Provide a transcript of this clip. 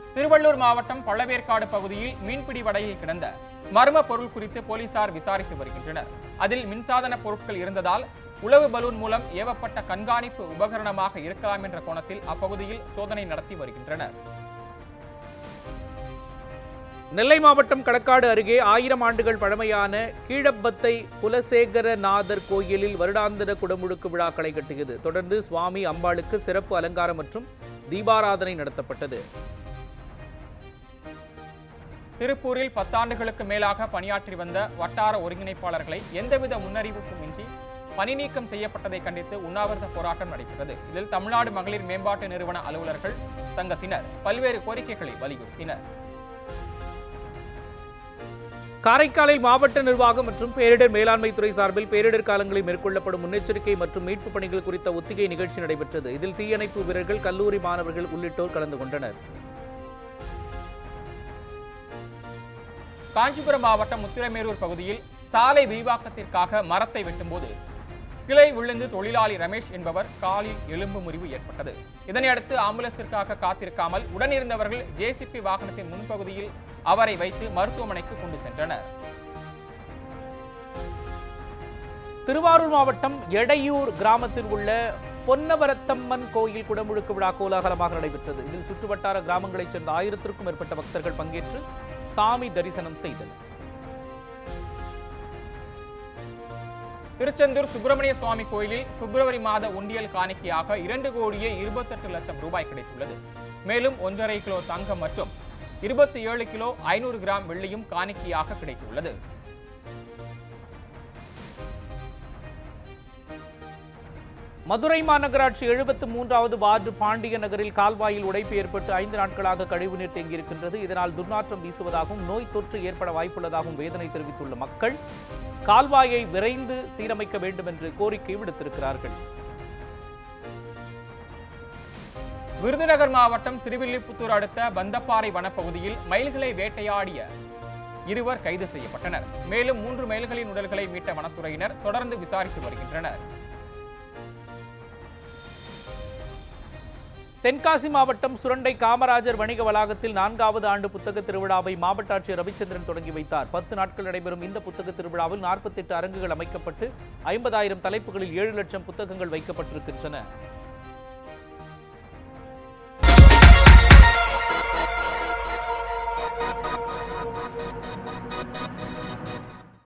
திருவள்ளூர் மாவட்டம் பள்ளவேற்காடு பகுதியில் மீன்பிடி வலையில் கிடந்த மர்ம பொருள் குறித்து போலீசார் விசாரித்து வருகின்றனர் அதில் மின்சாதன பொருட்கள் இருந்ததால் உளவு பலூன் மூலம் ஏவப்பட்ட கண்காணிப்பு உபகரணமாக இருக்கலாம் என்ற கோணத்தில் அப்பகுதியில் சோதனை நடத்தி வருகின்றனர் நெல்லை மாவட்டம் களக்காடு அருகே ஆயிரம் ஆண்டுகள் பழமையான கீழப்பத்தை குலசேகரநாதர் கோயிலில் வருடாந்திர குடமுழுக்கு விழா களை கட்டியது தொடர்ந்து சுவாமி அம்பாளுக்கு சிறப்பு அலங்காரம் மற்றும் தீபாராதனை நடத்தப்பட்டது திருப்பூரில் பத்தாண்டுகளுக்கு மேலாக பணியாற்றி வந்த வட்டார ஒருங்கிணைப்பாளர்களை எந்தவித முன்னறிவிப்பும் இன்றி பணி நீக்கம் செய்யப்பட்டதை கண்டித்து உண்ணாவிரத போராட்டம் நடைபெற்றது இதில் தமிழ்நாடு மகளிர் மேம்பாட்டு நிறுவன அலுவலர்கள் சங்கத்தினர் பல்வேறு கோரிக்கைகளை வலியுறுத்தினர் காரைக்காலில் மாவட்ட நிர்வாகம் மற்றும் பேரிடர் மேலாண்மை துறை சார்பில் பேரிடர் காலங்களில் மேற்கொள்ளப்படும் முன்னெச்சரிக்கை மற்றும் மீட்புப் பணிகள் குறித்த ஒத்திகை நிகழ்ச்சி நடைபெற்றது இதில் தீயணைப்பு வீரர்கள் கல்லூரி மாணவர்கள் உள்ளிட்டோர் கலந்து கொண்டனர் காஞ்சிபுரம் மாவட்டம் முத்திரமேரூர் பகுதியில் சாலை விரிவாக்கத்திற்காக மரத்தை வெட்டும்போது கிளை விழுந்து தொழிலாளி ரமேஷ் என்பவர் காலில் எலும்பு முறிவு ஏற்பட்டது இதனையடுத்து ஆம்புலன்ஸிற்காக காத்திருக்காமல் உடனிருந்தவர்கள் ஜேசிபி வாகனத்தின் முன்பகுதியில் அவரை வைத்து மருத்துவமனைக்கு கொண்டு சென்றனர் திருவாரூர் மாவட்டம் எடையூர் கிராமத்தில் உள்ள பொன்னவரத்தம்மன் கோயில் குடமுழுக்கு விழா கோலாகலமாக நடைபெற்றது இதில் சுற்றுவட்டார கிராமங்களைச் சேர்ந்த ஆயிரத்திற்கும் மேற்பட்ட பக்தர்கள் பங்கேற்று சாமி தரிசனம் செய்தனர் திருச்செந்தூர் சுப்பிரமணிய சுவாமி கோயிலில் பிப்ரவரி மாத உண்டியல் காணிக்கையாக இரண்டு கோடியே இருபத்தெட்டு லட்சம் ரூபாய் கிடைத்துள்ளது மேலும் ஒன்றரை கிலோ தங்கம் மற்றும் இருபத்தி ஏழு கிலோ ஐநூறு கிராம் வெள்ளியும் காணிக்கையாக கிடைத்துள்ளது மதுரை மாநகராட்சி எழுபத்து மூன்றாவது வார்டு பாண்டிய நகரில் கால்வாயில் உடைப்பு ஏற்பட்டு ஐந்து நாட்களாக கழிவுநீர் தேங்கியிருக்கின்றது இதனால் துர்நாற்றம் வீசுவதாகவும் நோய் தொற்று ஏற்பட வாய்ப்புள்ளதாகவும் வேதனை தெரிவித்துள்ள மக்கள் கால்வாயை விரைந்து சீரமைக்க வேண்டும் என்று கோரிக்கை விடுத்திருக்கிறார்கள் விருதுநகர் மாவட்டம் சிறுவில்லிபுத்தூர் அடுத்த பந்தப்பாறை வனப்பகுதியில் மயில்களை வேட்டையாடிய இருவர் கைது செய்யப்பட்டனர் மேலும் மூன்று மயில்களின் உடல்களை மீட்ட வனத்துறையினர் தொடர்ந்து விசாரித்து வருகின்றனர் தென்காசி மாவட்டம் சுரண்டை காமராஜர் வணிக வளாகத்தில் நான்காவது ஆண்டு புத்தக திருவிழாவை மாவட்ட ஆட்சியர் ரவிச்சந்திரன் தொடங்கி வைத்தார் பத்து நாட்கள் நடைபெறும் இந்த புத்தக திருவிழாவில் நாற்பத்தெட்டு அரங்குகள் அமைக்கப்பட்டு ஐம்பதாயிரம் தலைப்புகளில் ஏழு லட்சம் புத்தகங்கள் வைக்கப்பட்டிருக்கின்றன